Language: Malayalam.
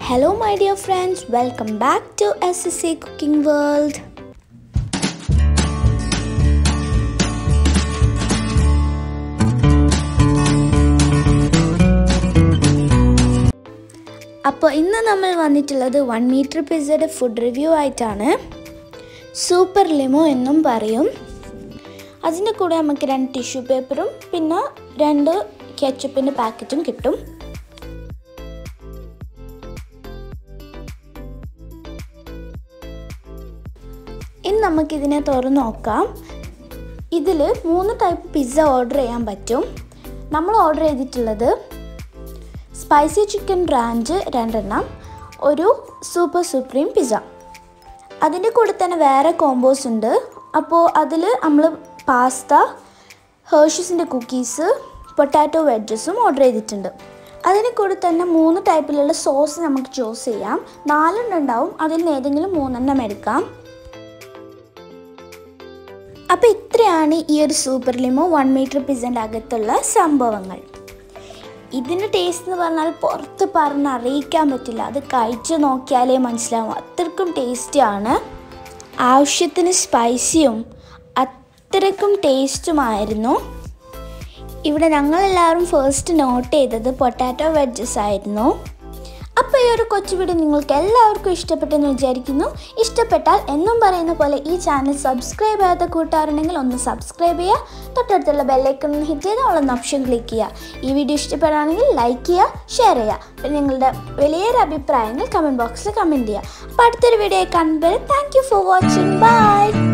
Hello, my dear friends, welcome back to SSA Cooking World. അപ്പോൾ ഇന്ന് നമ്മൾ വന്നിട്ടുള്ളത് വൺ മീറ്റർ പിസയുടെ ഫുഡ് റിവ്യൂ ആയിട്ടാണ് സൂപ്പർ ലിമോ എന്നും പറയും അതിൻ്റെ കൂടെ നമുക്ക് രണ്ട് ടിഷ്യൂ പേപ്പറും പിന്നെ രണ്ട് കെച്ചപ്പിൻ്റെ പാക്കറ്റും കിട്ടും ഇനി നമുക്കിതിനെ തുറന്ന് നോക്കാം ഇതിൽ മൂന്ന് ടൈപ്പ് പിസ്സ ഓർഡർ ചെയ്യാൻ പറ്റും നമ്മൾ ഓർഡർ ചെയ്തിട്ടുള്ളത് സ്പൈസി ചിക്കൻ റാഞ്ച് രണ്ടെണ്ണം ഒരു സൂപ്പർ സുപ്രീം പിസ്സ അതിൻ്റെ കൂടെ തന്നെ വേറെ കോമ്പോസ് ഉണ്ട് അപ്പോൾ അതിൽ നമ്മൾ പാസ്ത ഹേർഷീസിൻ്റെ കുക്കീസ് പൊട്ടാറ്റോ വെഡ്ജസും ഓർഡർ ചെയ്തിട്ടുണ്ട് അതിന് കൂടെ തന്നെ മൂന്ന് ടൈപ്പിലുള്ള സോസ് നമുക്ക് ചൂസ് ചെയ്യാം നാലെണ്ണം ഉണ്ടാവും അതിൽ നിന്ന് ഏതെങ്കിലും മൂന്നെണ്ണം എടുക്കാം അപ്പോൾ ഇത്രയാണ് ഈ ഒരു സൂപ്പർ ലിമോ വൺ മീറ്റർ പിസൻ്റെ അകത്തുള്ള സംഭവങ്ങൾ ഇതിൻ്റെ ടേസ്റ്റ് എന്ന് പറഞ്ഞാൽ പുറത്ത് പറഞ്ഞ് അറിയിക്കാൻ പറ്റില്ല അത് കഴിച്ച് നോക്കിയാലേ മനസ്സിലാവും അത്രക്കും ടേസ്റ്റിയാണ് ആവശ്യത്തിന് സ്പൈസിയും അത്രക്കും ടേസ്റ്റുമായിരുന്നു ഇവിടെ ഞങ്ങളെല്ലാവരും ഫസ്റ്റ് നോട്ട് ചെയ്തത് പൊട്ടാറ്റോ വെഡ്ജസ് ആയിരുന്നു അപ്പോൾ ഈ ഒരു കൊച്ചു വീഡിയോ നിങ്ങൾക്ക് എല്ലാവർക്കും ഇഷ്ടപ്പെട്ടെന്ന് വിചാരിക്കുന്നു ഇഷ്ടപ്പെട്ടാൽ എന്നും പറയുന്ന പോലെ ഈ ചാനൽ സബ്സ്ക്രൈബ് ചെയ്യാത്ത കൂട്ടുകാരുണ്ടെങ്കിൽ ഒന്ന് സബ്സ്ക്രൈബ് ചെയ്യുക തൊട്ടടുത്തുള്ള ബെല്ലൈക്കൺ ഒന്ന് ഹിറ്റ് ചെയ്ത് ഉള്ള ഓപ്ഷൻ ക്ലിക്ക് ചെയ്യുക ഈ വീഡിയോ ഇഷ്ടപ്പെടുകയാണെങ്കിൽ ലൈക്ക് ചെയ്യുക ഷെയർ ചെയ്യുക പിന്നെ നിങ്ങളുടെ വലിയൊരു അഭിപ്രായങ്ങൾ കമൻറ്റ് ബോക്സിൽ കമൻറ്റ് ചെയ്യുക അപ്പോൾ അടുത്തൊരു വീഡിയോ കാണുമ്പോൾ thank you for watching by